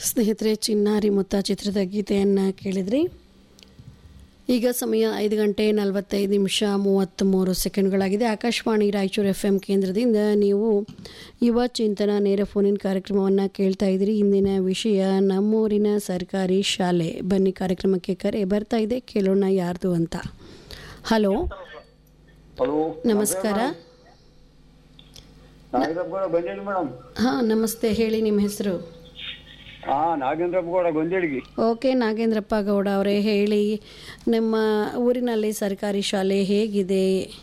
ಸ್ನೇಹಿತರೆ ಚಿನ್ನಾರಿ ಮುತ್ತ ಚಿತ್ರದ ಗೀತೆಯನ್ನು ಕೇಳಿದ್ರಿ ಈಗ ಸಮಯ ಐದು ಗಂಟೆ ನಲವತ್ತೈದು ನಿಮಿಷ ಮೂವತ್ತ್ಮೂರು ಸೆಕೆಂಡ್ಗಳಾಗಿದೆ ಆಕಾಶವಾಣಿ ರಾಯಚೂರು ಎಫ್ ಎಂ ಕೇಂದ್ರದಿಂದ ನೀವು ಯುವ ಚಿಂತನ ನೇರ ಫೋನಿನ ಕಾರ್ಯಕ್ರಮವನ್ನು ಕೇಳ್ತಾ ಇದ್ದೀರಿ ಇಂದಿನ ವಿಷಯ ನಮ್ಮೂರಿನ ಸರ್ಕಾರಿ ಶಾಲೆ ಬನ್ನಿ ಕಾರ್ಯಕ್ರಮಕ್ಕೆ ಕರೆ ಬರ್ತಾ ಇದೆ ಕೇಳೋಣ ಯಾರ್ದು ಅಂತ ಹಲೋ ಹಲೋ ನಮಸ್ಕಾರ ನಾಗೇಂದ್ರಪ್ಪ ಗೌಡ ಗೊಂದೇಳಿ ಮೇಡಮ್ ಹಾಂ ನಮಸ್ತೆ ಹೇಳಿ ನಿಮ್ಮ ಹೆಸರು ಹಾ ನಾಗೇಂದ್ರಪ್ಪ ಗೌಡ ಗೊಂದೇಳಿಗೆ ಓಕೆ ನಾಗೇಂದ್ರಪ್ಪ ಗೌಡ ಅವರೇ ಹೇಳಿ ನಿಮ್ಮ ಊರಿನಲ್ಲಿ ಸರ್ಕಾರಿ ಶಾಲೆ ಹೇಗಿದೆ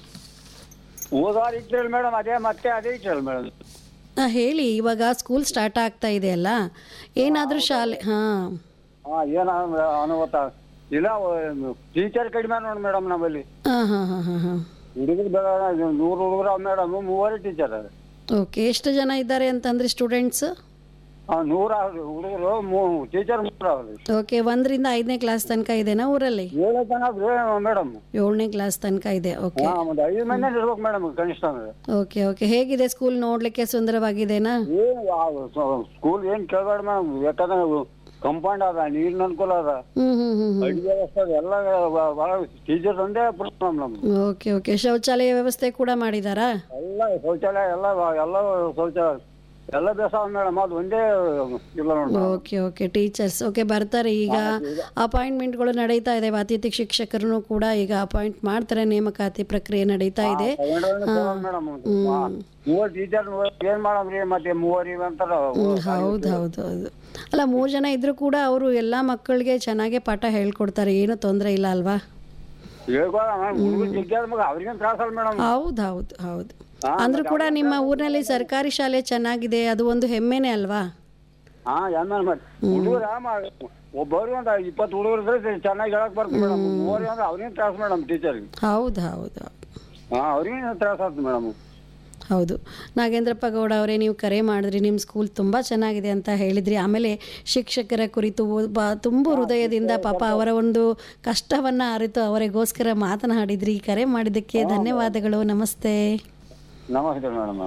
ಹೋದವಾರ ಇಟ್ಟಲ್ಲ ಮೇಡಮ್ ಅದೇ ಮತ್ತೆ ಅದೇ ಇಟ್ಟಲ್ಲ ಮೇಡಮ್ ಆ, ಹೇಳಿ ಇವಾಗ ಸ್ಕೂಲ್ ಸ್ಟಾರ್ಟ್ ಆಗ್ತಾ ಇದೆ ಅಲ್ಲ ಏನಾದರೂ ಶಾಲೆ ಹಾಂ ಹಾ ಏನ ಅನುಭವ ಇಲ್ಲ ಟೀಚರ್ ಕಡಿಮೆ ನೋಡಿ ಮೇಡಮ್ ನಮ್ಮಲ್ಲಿ ಹಾಂ ಹಾಂ ಹಾಂ ಹಾಂ ಹಾಂ ಹುಡುಗರು ಬೇಡ ನೂರು ಹುಡುಗರು ಮೇಡಮ್ ಮೂವರೇ ಟೀಚರ್ ಓಕೆ ಎಷ್ಟು ಜನ ಇದ್ದಾರೆ ಅಂತಂದ್ರೆ ಸ್ಟೂಡೆಂಟ್ಸ್ ಹಾ ನೂರ ಹುಡುಗರು ಮೂ ಟೀಚರ್ ಮೂರ ಅವ್ರಿ ಓಕೆ ಒಂದರಿಂದ ಐದನೇ ಕ್ಲಾಸ್ ತನಕ ಇದೆನಾ ಊರಲ್ಲಿ ಏಳು ತನಕ ಮೇಡಮ್ ಏಳನೇ ಕ್ಲಾಸ್ ತನಕ ಇದೆ ಓಕೆ ಹಾ ಒಂದು ಐದು ಮಂದಿ ಇರ್ಬೇಕು ಮೇಡಮ್ ಕನಿಷ್ಠ ಅಂದ್ರೆ ಓಕೆ ಓಕೆ ಹೇಗಿದೆ ಸ್ಕೂಲ್ ನೋಡಲಿಕ್ಕೆ ಸುಂದರವಾಗಿದೆನಾ ಏನ್ ಸ್ಕೂಲ್ ಏನ್ ಕೇಳಬೇಡ ಮೇಡಮ್ ಯಾಕಂದ್ರೆ ಕಂಪೌಂಡ್ ಅದ ನೀರಿನ ಅನುಕೂಲ ಅದ ಹ್ಞೂ ಹ್ಞೂ ಹ್ಞೂ ಹ್ಞೂ ಅಡಿಗೆ ವ್ಯವಸ್ಥೆ ಅದು ಎಲ್ಲ ಭಾಳ ಟೀಚರ್ಸ್ ಒಂದೇ ಪ್ರಾಬ್ಲಮ್ ನಮ್ದು ಓಕೆ ಓಕೆ ಶೌಚಾಲಯ ವ್ಯವಸ್ಥೆ ಕೂಡ ಮಾಡಿದಾರಾ ಎಲ್ಲ ಶೌಚಾಲಯ ಎಲ್ಲ ಎಲ್ಲ ಶೌಚಾಲಯ ಎಲ್ಲ ಬೇಸಾವ ಮೇಡಮ್ ಅದು ಒಂದೇ ಇಲ್ಲ ನೋಡಿ ಓಕೆ ಓಕೆ ಟೀಚರ್ಸ್ ಓಕೆ ಬರ್ತಾರೆ ಈಗ ಅಪಾಯಿಂಟ್ಮೆಂಟ್ಗಳು ನಡೀತಾ ಇದೆ ಅತಿಥಿ ಶಿಕ್ಷಕರು ಕೂಡ ಈಗ ಅಪಾಯಿಂಟ್ ಮಾಡ್ತಾರೆ ನೇಮಕಾತಿ ಪ್ರಕ್ರಿಯೆ ನಡೀತಾ ಇದೆ ಮೇಡಮ್ ಮೂವರು ಟೀಚರ್ ಏನ್ ಮಾಡಮ್ರಿ ಮತ್ತೆ ಮೂವರು ಇವೆ ಅಂತಾರ ಹ್ಮ್, ಹೌದು ಹೌದು ಹೌದು ಅಲ್ಲ ಮೂರು ಜನ ಇದ್ರೂ ಕೂಡ ಅವರು ಎಲ್ಲ ಮಕ್ಕಳಿಗೆ ಚೆನ್ನಾಗೇ ಪಾಠ ಹೇಳ್ಕೊಡ್ತಾರೆ ಏನೂ ತೊಂದರೆ ಇಲ್ಲ ಅಲ್ವಾ ಹೇಳ್ಕೊಳ ಹುಡುಗರು ಜಿಗ್ಗಾದ ಮಗ ಅವ್ರಿಗೇನ್ ತ್ರಾಸ ಅಲ್ಲ ಮೇಡಮ್ ಹೌದು ಹೌದು ಹೌದು ಅಂದ್ರೂ ಕೂಡ ನಿಮ್ಮ ಊರಿನಲ್ಲಿ ಸರ್ಕಾರಿ ಶಾಲೆ ಚೆನ್ನಾಗಿದೆ ಅದು ಒಂದು ಹೆಮ್ಮೆನೇ ಅಲ್ವಾ ಹಾ ಏನ್ ಮಾಡಿ ಹುಡುಗರ ಒಬ್ಬರು ಒಂದು ಇಪ್ಪತ್ತು ಹುಡುಗರು ಇದ್ರೆ ಚೆನ್ನಾಗಿ ಹೇಳಕ್ ಬರ್ತದೆ ಮೇಡಮ್ ಮೂವರು ಅಂದ್ರೆ ಅವ್ರಿಗೇನ್ ತ್ರಾಸ ಮೇಡಮ್ ಟೀಚರ್ಗೆ ಹೌದು ಹೌದು ಹೌದು ಹಾ ಅವ್ರಿಗೇನ್ ತ್ರಾಸ ಆಗ್ತದೆ ಮೇಡಮ್ ಹೌದು ನಾಗೇಂದ್ರಪ್ಪ ಗೌಡ ಅವರೇ ನೀವು ಕರೆ ಮಾಡಿದ್ರಿ ನಿಮ್ಮ ಸ್ಕೂಲ್ ತುಂಬ ಚೆನ್ನಾಗಿದೆ ಅಂತ ಹೇಳಿದ್ರಿ ಆಮೇಲೆ ಶಿಕ್ಷಕರ ಕುರಿತು ಬ ತುಂಬ ಹೃದಯದಿಂದ ಪಾಪ ಅವರ ಒಂದು ಕಷ್ಟವನ್ನು ಅರಿತು ಅವರಿಗೋಸ್ಕರ ಮಾತನಾಡಿದ್ರಿ ಕರೆ ಮಾಡಿದ್ದಕ್ಕೆ ಧನ್ಯವಾದಗಳು ನಮಸ್ತೆ ನಮಸ್ತೆ ಮೇಡಮ್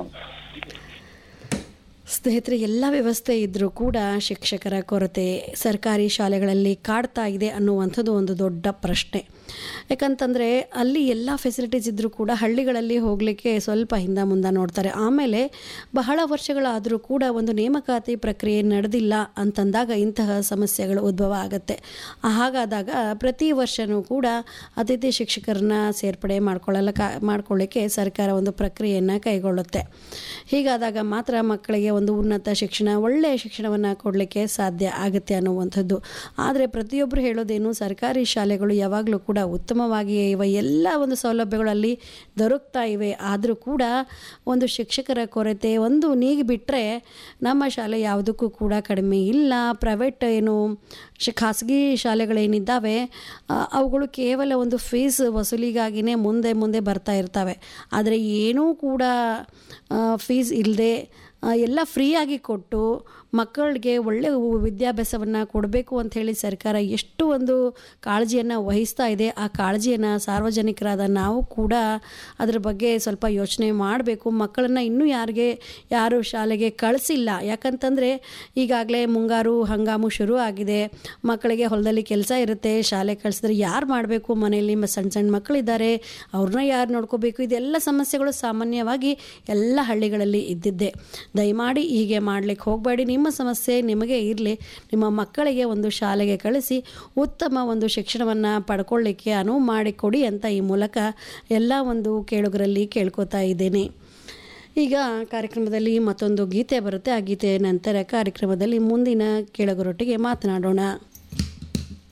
ಸ್ನೇಹಿತರೆ ಎಲ್ಲ ವ್ಯವಸ್ಥೆ ಇದ್ದರೂ ಕೂಡ ಶಿಕ್ಷಕರ ಕೊರತೆ ಸರ್ಕಾರಿ ಶಾಲೆಗಳಲ್ಲಿ ಕಾಡ್ತಾ ಇದೆ ಅನ್ನುವಂಥದ್ದು ಒಂದು ದೊಡ್ಡ ಪ್ರಶ್ನೆ ಯಾಕಂತಂದರೆ ಅಲ್ಲಿ ಎಲ್ಲ ಫೆಸಿಲಿಟೀಸ್ ಇದ್ದರೂ ಕೂಡ ಹಳ್ಳಿಗಳಲ್ಲಿ ಹೋಗಲಿಕ್ಕೆ ಸ್ವಲ್ಪ ಹಿಂದೆ ಮುಂದೆ ನೋಡ್ತಾರೆ ಆಮೇಲೆ ಬಹಳ ವರ್ಷಗಳಾದರೂ ಕೂಡ ಒಂದು ನೇಮಕಾತಿ ಪ್ರಕ್ರಿಯೆ ನಡೆದಿಲ್ಲ ಅಂತಂದಾಗ ಇಂತಹ ಸಮಸ್ಯೆಗಳು ಉದ್ಭವ ಆಗುತ್ತೆ ಹಾಗಾದಾಗ ಪ್ರತಿ ವರ್ಷವೂ ಕೂಡ ಅತಿಥಿ ಶಿಕ್ಷಕರನ್ನ ಸೇರ್ಪಡೆ ಮಾಡ್ಕೊಳ್ಳಲ್ಲ ಕಾ ಮಾಡ್ಕೊಳ್ಳಿಕ್ಕೆ ಸರ್ಕಾರ ಒಂದು ಪ್ರಕ್ರಿಯೆಯನ್ನು ಕೈಗೊಳ್ಳುತ್ತೆ ಹೀಗಾದಾಗ ಮಾತ್ರ ಮಕ್ಕಳಿಗೆ ಒಂದು ಉನ್ನತ ಶಿಕ್ಷಣ ಒಳ್ಳೆಯ ಶಿಕ್ಷಣವನ್ನು ಕೊಡಲಿಕ್ಕೆ ಸಾಧ್ಯ ಆಗುತ್ತೆ ಅನ್ನುವಂಥದ್ದು ಆದರೆ ಪ್ರತಿಯೊಬ್ಬರು ಹೇಳೋದೇನು ಸರ್ಕಾರಿ ಶಾಲೆಗಳು ಯಾವಾಗಲೂ ಕೂಡ ಉತ್ತಮವಾಗಿಯೇ ಇವೆ ಎಲ್ಲ ಒಂದು ಸೌಲಭ್ಯಗಳಲ್ಲಿ ದೊರಕ್ತಾ ಇವೆ ಆದರೂ ಕೂಡ ಒಂದು ಶಿಕ್ಷಕರ ಕೊರತೆ ಒಂದು ನೀಗಿ ಬಿಟ್ಟರೆ ನಮ್ಮ ಶಾಲೆ ಯಾವುದಕ್ಕೂ ಕೂಡ ಕಡಿಮೆ ಇಲ್ಲ ಪ್ರೈವೇಟ್ ಏನು ಶ್ ಖಾಸಗಿ ಶಾಲೆಗಳೇನಿದ್ದಾವೆ ಆ, ಅವುಗಳು ಕೇವಲ ಒಂದು ಫೀಸ್ ವಸೂಲಿಗಾಗಿಯೇ ಮುಂದೆ ಮುಂದೆ ಬರ್ತಾ ಇರ್ತವೆ ಆದರೆ ಏನೂ ಕೂಡ ಫೀಸ್ ಇಲ್ಲದೆ ಎಲ್ಲ ಫ್ರೀಯಾಗಿ ಕೊಟ್ಟು ಮಕ್ಕಳಿಗೆ ಒಳ್ಳೆಯ ವಿದ್ಯಾಭ್ಯಾಸವನ್ನು ಕೊಡಬೇಕು ಅಂತ ಹೇಳಿ ಸರ್ಕಾರ ಎಷ್ಟು ಒಂದು ಕಾಳಜಿಯನ್ನು ವಹಿಸ್ತಾ ಇದೆ ಆ ಕಾಳಜಿಯನ್ನು ಸಾರ್ವಜನಿಕರಾದ ನಾವು ಕೂಡ ಅದ್ರ ಬಗ್ಗೆ ಸ್ವಲ್ಪ ಯೋಚನೆ ಮಾಡಬೇಕು ಮಕ್ಕಳನ್ನು ಇನ್ನೂ ಯಾರಿಗೆ ಯಾರು ಶಾಲೆಗೆ ಕಳಿಸಿಲ್ಲ ಯಾಕಂತಂದರೆ ಈಗಾಗಲೇ ಮುಂಗಾರು ಹಂಗಾಮು ಶುರು ಆಗಿದೆ ಮಕ್ಕಳಿಗೆ ಹೊಲದಲ್ಲಿ ಕೆಲಸ ಇರುತ್ತೆ ಶಾಲೆ ಕಳಿಸಿದ್ರೆ ಯಾರು ಮಾಡಬೇಕು ಮನೆಯಲ್ಲಿ ಮ- ಸಣ್ಣ ಸಣ್ಣ ಮಕ್ಕಳಿದ್ದಾರೆ ಅವ್ರನ್ನ ಯಾರು ನೋಡ್ಕೋಬೇಕು ಇದೆಲ್ಲ ಸಮಸ್ಯೆಗಳು ಸಾಮಾನ್ಯವಾಗಿ ಎಲ್ಲ ಹಳ್ಳಿಗಳಲ್ಲಿ ಇದ್ದಿದ್ದೆ ದಯಮಾಡಿ ಹೀಗೆ ಮಾಡ್ಲಿಕ್ಕೆ ಹೋಗಬೇಡಿ ನಿಮ್ಮ ಸಮಸ್ಯೆ ನಿಮಗೆ ಇರಲಿ ನಿಮ್ಮ ಮಕ್ಕಳಿಗೆ ಒಂದು ಶಾಲೆಗೆ ಕಳಿಸಿ ಉತ್ತಮ ಒಂದು ಶಿಕ್ಷಣವನ್ನು ಪಡ್ಕೊಳ್ಳಿಕ್ಕೆ ಅನುವು ಮಾಡಿಕೊಡಿ ಅಂತ ಈ ಮೂಲಕ ಎಲ್ಲ ಒಂದು ಕೇಳುಗರಲ್ಲಿ ಕೇಳ್ಕೊತಾ ಇದ್ದೇನೆ ಈಗ ಕಾರ್ಯಕ್ರಮದಲ್ಲಿ ಮತ್ತೊಂದು ಗೀತೆ ಬರುತ್ತೆ ಆ ಗೀತೆ ನಂತರ ಕಾರ್ಯಕ್ರಮದಲ್ಲಿ ಮುಂದಿನ ಕೇಳುಗರೊಟ್ಟಿಗೆ ಮಾತನಾಡೋಣ